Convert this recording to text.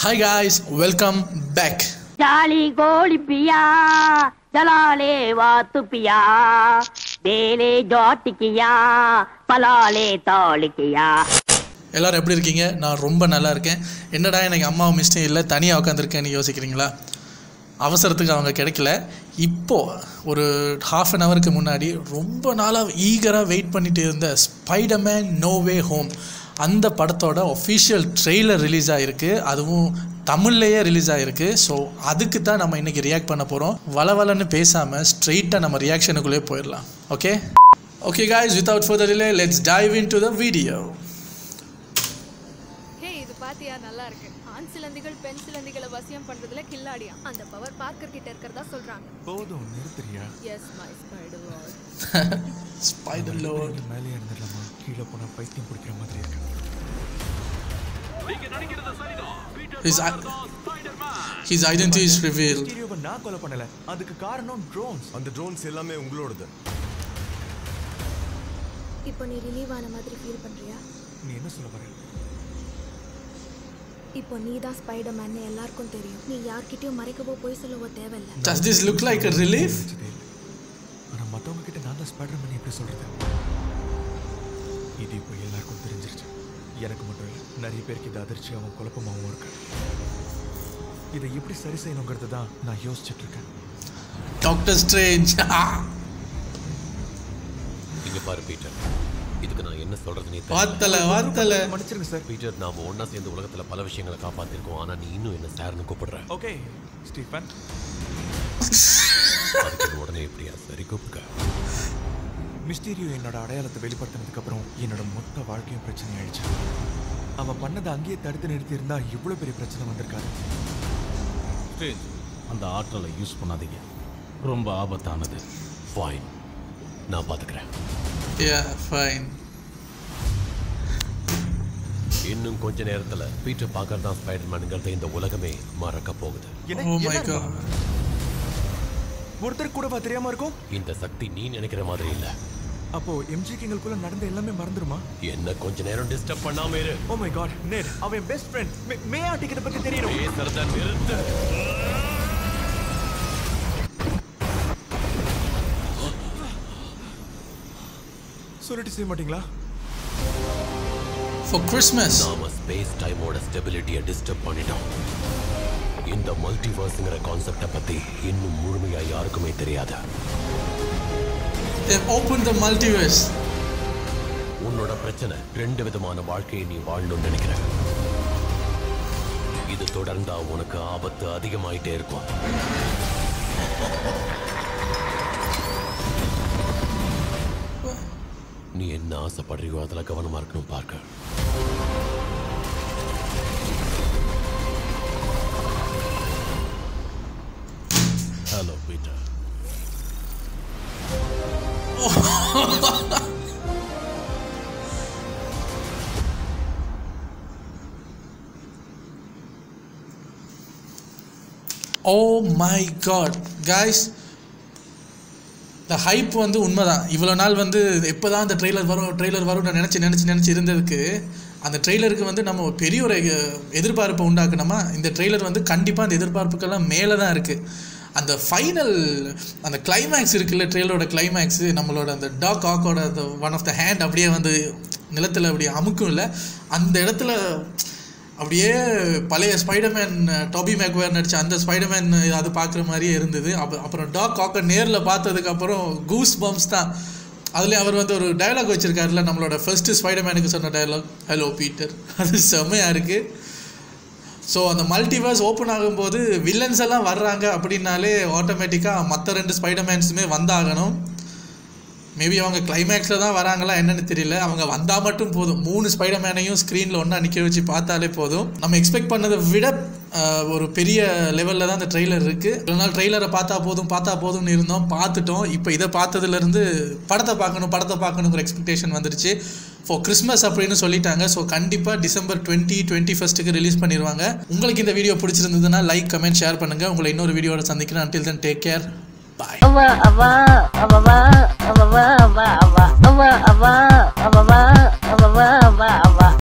Hi guys welcome back ಜಾಲಿ ಗೋಳಿ ಪಿಯಾ ಜಲಾಲೆ ವಾತು ಪಿಯಾ ಬೇಲೆ ಜೋಟಿಕಿಯಾ ಪಲಾಲೆ ತಾಳಿಕಿಯಾ எல்லாரும் எப்படி இருக்கீங்க நான் ரொம்ப நல்லா இருக்கேன் என்னடா எனக்கு அம்மாவை மிஸ்டேக் இல்லை தனியாக உட்காந்துருக்கேன்னு யோசிக்கிறீங்களா அவசரத்துக்கு அவங்க கிடைக்கல இப்போது ஒரு ஹாஃப் அன் ஹவருக்கு முன்னாடி ரொம்ப நாளாக ஈகராக வெயிட் பண்ணிட்டு இருந்த ஸ்பைடர்மேன் நோவே ஹோம் அந்த படத்தோட ஒஃபிஷியல் ட்ரெய்லர் ரிலீஸ் ஆகிருக்கு அதுவும் தமிழ்லேயே ரிலீஸ் ஆகிருக்கு ஸோ அதுக்கு தான் நம்ம இன்றைக்கி ரியாக்ட் பண்ண போகிறோம் வளவலன்னு பேசாமல் ஸ்ட்ரெயிட்டாக நம்ம ரியாக்ஷனுக்குள்ளே போயிடலாம் okay okay guys without further delay let's dive into the video hey இது பாத்தியா நல்லா இருக்கு ஆண் சிலந்திகள் பெண் சிலந்திகளை வசியம் பண்றதுல கில்லாடியா அந்த பவர் பார்க்கர் கிட்ட இருக்கிறதா சொல்றாங்க போதும் நிறுத்துறியா yes my spider lord spider lord இங்க மேலே இருந்துடலாமா கீழே போனா பைத்தியம் பிடிக்கிற மாதிரி இருக்கு His, his identity is revealed. ஸ்டீரியோவை நான் கொலை பண்ணல அதுக்கு காரணம் ட்ரோன்ஸ் அந்த ட்ரோன்ஸ் எல்லாமே உங்களோடது இப்போ நீ ரிலீவ் ஆன மாதிரி ஃபீல் பண்றியா நீ என்ன சொல்ல வர இப்போ நீ தான் ஸ்பைடர் மேன் எல்லாருக்கும் தெரியும் நீ யார்கிட்டயும் மறைக்கவோ போய் சொல்லவோ தேவையில்ல Does this look like a relief? நினைச்சதே இல்லை ஆனா மத்தவங்க கிட்ட நான் தான் ஸ்பைடர் பண்ணி எப்படி சொல்றது இது இப்போ எல்லாருக்கும் தெரிஞ்சிருச்சு எனக்கு மட்டும் இல்லை நிறைய பேருக்கு இது அதிர்ச்சியாகவும் குழப்பமாகவும் இருக்கு இதை எப்படி சரி செய்யணுங்கிறது தான் நான் யோசிச்சுட்டு இருக்கேன் Doctor Strange. இங்க பாரு பீட்டர் இதுக்கு நான் என்ன சொல்றதுனே தெரியல வார்த்தல வார்த்தல மன்னிச்சிருங்க சார் பீட்டர் நாம ஒண்ணா சேர்ந்து உலகத்துல பல விஷயங்களை காப்பாத்திருக்கோம் ஆனா நீ இன்னும் என்ன சார்னு கூப்பிடுற ஓகே ஸ்டீஃபன் அதுக்கு நீ உடனே எப்படியா சரி கூப்பிடுங்க மிஸ்டீரியோ என்னோட அடையாளத்தை வெளிப்படுத்தினதுக்கு அப்புறம் என்னோட மொத்த வாழ்க்கையும் பிரச்சனை ஆயிடுச்சு அவன் பண்ணதை அங்கேயே தடுத்து நிறுத்தி இருந்தா இவ்வளவு பெரிய பிரச்சனை வந்திருக்காது அந்த ஆற்றலை யூஸ் பண்ணாதீங்க ரொம்ப ஆபத்தானது ஃபைன் நான் பாத்துக்கிறேன் Yeah, fine. இன்னும் கொஞ்ச நேரத்துல பீட்டர் பார்க்கறது தான் ஸ்பைடர்மேனுங்கிறத இந்த உலகமே மறக்க போகுது என்ன- Oh my என்ன god. ஒருத்தர் கூடவா தெரியாம இருக்கும் இந்த சக்தி நீ நினைக்கிற மாதிரி இல்ல அப்போ எம்ஜி கிங்களுக்குள்ள நடந்த எல்லாமே மறந்துருமா என்ன கொஞ்ச நேரம் டிஸ்டர்ப் பண்ணாம இரு ஓ மை காட் நெட் அவன் பெஸ்ட் ஃப்ரெண்ட் மே ஆட்டிக்கிட்ட பத்தி தெரியணும் பேசுறத நிறுத்து சொல்லிட்டு செய்ய மாட்டீங்களா For Christmas. நாம ஸ்பேஸ் டைமோட ஸ்டெபிலிட்டியை டிஸ்டர்ப் பண்ணிட்டோம் இந்த மல்டிவர்ஸ்ங்கிற கான்செப்டை பத்தி இன்னும் முழுமையா யாருக்குமே தெரியாது They've opened the multiverse. உன்னோட பிரச்சனை ரெண்டு விதமான வாழ்க்கையை நீ வாழணும்னு நினைக்கிற இது தொடர்ந்தா உனக்கு ஆபத்து அதிகமாயிட்டே இருக்கும் நீ என்ன ஆசைப்படுறியோ அதுல கவனமா இருக்கணும் பார்க்க hello Peter Oh my god. Guys, இந்த ஹைப் வந்து உண்மைதான் இவ்வளோ நாள் வந்து எப்போ தான் அந்த ட்ரெய்லர் வரும் ட்ரெய்லர் வரும் நான் நினச்சி நினச்சி நினச்சி இருந்ததுக்கு அந்த ட்ரெய்லருக்கு வந்து நம்ம ஒரு பெரிய ஒரு எ- எதிர்பார்ப்பை உண்டாக்கணுமா இந்த ட்ரெய்லர் வந்து கண்டிப்பாக அந்த எதிர்பார்ப்புக்கெல்லாம் மேலே தான் இருக்குது அந்த ஃபைனல் அந்த கிளைமேக்ஸ் இருக்குல்ல ட்ரெயிலரோட கிளைமேக்ஸு நம்மளோட அந்த டாக் ஆக்கோட அந்த ஒன் ஆஃப் த ஹேண்ட் அப்படியே வந்து நிலத்தில் அப்படியே அமுக்கும் இல்லை அந்த இடத்துல அப்படியே பழைய ஸ்பைடர்மேன் டாபி மேக்வேர் நடிச்ச அந்த ஸ்பைடர்மேன் அது பார்க்குற மாதிரியே இருந்தது அப்போ அப்புறம் டாக் காக்கை நேரில் பார்த்ததுக்கப்புறம் கூஸ் பம்ப்ஸ் தான் அதுலேயும் அவர் வந்து ஒரு டயலாக் வச்சுருக்காருல நம்மளோட ஃபர்ஸ்ட்டு ஸ்பைடர்மேனுக்கு சொன்ன டயலாக் ஹலோ பீட்டர் அது செம்மையாக இருக்குது ஸோ அந்த மல்டிவர்ஸ் ஓப்பன் ஆகும்போது வில்லன்ஸ் எல்லாம் வர்றாங்க அப்படின்னாலே ஆட்டோமேட்டிக்காக மற்ற ரெண்டு ஸ்பைடர்மேன்ஸுமே வந்தாகணும் மேபி அவங்க கிளைமேக்ஸில் தான் வராங்களா என்னன்னு தெரியல அவங்க வந்தால் மட்டும் போதும் மூணு ஸ்பைடர்மேனையும் ஸ்க்ரீனில் ஒன்றா நிற்க வச்சு பார்த்தாலே போதும் நம்ம எக்ஸ்பெக்ட் பண்ணதை விட ஆஹ், ஒரு பெரிய லெவலில் தான் அந்த ட்ரெய்லர் இருக்குது ஒரு நாள் ட்ரெய்லரை பார்த்தா போதும் பார்த்தா போதும்னு இருந்தோம் பார்த்துட்டோம் இப்போ இதை பார்த்ததுலேருந்து படத்தை பார்க்கணும் படத்தை பார்க்கணுங்கிற எக்ஸ்பெக்டேஷன் வந்துருச்சு ஃபார் கிறிஸ்மஸ் அப்படின்னு சொல்லிட்டாங்க ஸோ கண்டிப்பாக டிசம்பர் டுவெண்ட்டி டுவெண்ட்டி ஃபஸ்ட்டுக்கு ரிலீஸ் பண்ணிடுவாங்க உங்களுக்கு இந்த வீடியோ பிடிச்சிருந்ததுன்னா லைக் கமெண்ட் ஷேர் பண்ணுங்கள் உங்களை இன்னொரு வீடியோட சந்திக்கிறேன் until then take care bye ಅವ್ವ ಅವ್ವ ಅವ್ವ ಅವ್ವ ಅವ್ವ ಅವ್ವ ಅವ್ವ ಅವ್ವ ಅವ್ವ ಅವ್ವ ಅವ್ವ ಅವ್ವ ಅವ್ವ